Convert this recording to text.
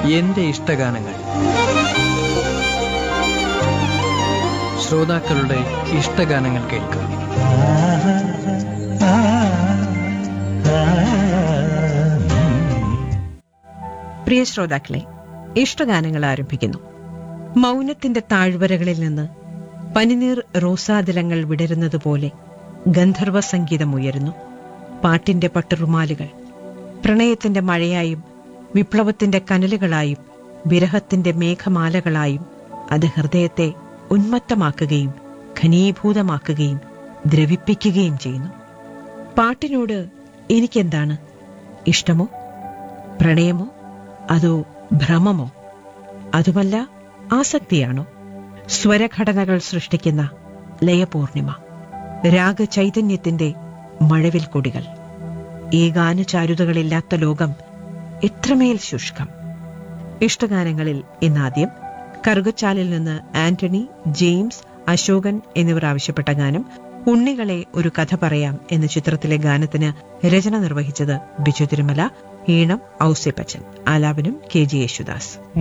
എന്റെ ഇഷ്ടഗാനങ്ങൾ ശ്രോതാക്കളുടെ ഇഷ്ടഗാനങ്ങൾ കേൾക്കാം പ്രിയ ശ്രോതാക്കളെ ഇഷ്ടഗാനങ്ങൾ ആരംഭിക്കുന്നു മൗനത്തിന്റെ താഴ്വരകളിൽ നിന്ന് പനിനീർ റോസാതിലങ്ങൾ വിടരുന്നതുപോലെ ഗന്ധർവ സംഗീതം ഉയരുന്നു പാട്ടിന്റെ പട്ടുറുമാലുകൾ പ്രണയത്തിന്റെ മഴയായും വിപ്ലവത്തിന്റെ കനലുകളായും വിരഹത്തിന്റെ മേഘമാലകളായും അത് ഹൃദയത്തെ ഉന്മത്തമാക്കുകയും ഘനീഭൂതമാക്കുകയും ദ്രവിപ്പിക്കുകയും ചെയ്യുന്നു പാട്ടിനോട് എനിക്കെന്താണ് ഇഷ്ടമോ പ്രണയമോ അതോ ഭ്രമമോ അതുമല്ല ആസക്തിയാണോ സ്വരഘടനകൾ സൃഷ്ടിക്കുന്ന ലയപൂർണിമ രാഗചൈതന്യത്തിന്റെ മഴവിൽ കൊടികൾ ഈ ഗാനചാരുതകളില്ലാത്ത ലോകം എത്രമേൽ ശുഷ്കം ഇഷ്ടഗാനങ്ങളിൽ ഇന്നാദ്യം കറുകച്ചാലിൽ നിന്ന് ആന്റണി ജെയിംസ് അശോകൻ എന്നിവർ ആവശ്യപ്പെട്ട ഗാനം ഉണ്ണികളെ ഒരു കഥ പറയാം എന്ന ചിത്രത്തിലെ ഗാനത്തിന് രചന നിർവഹിച്ചത് ബിജു തിരുമല ഈണം ഔസേപ്പച്ചൻ ആലാപനം കെ ജി യേശുദാസ്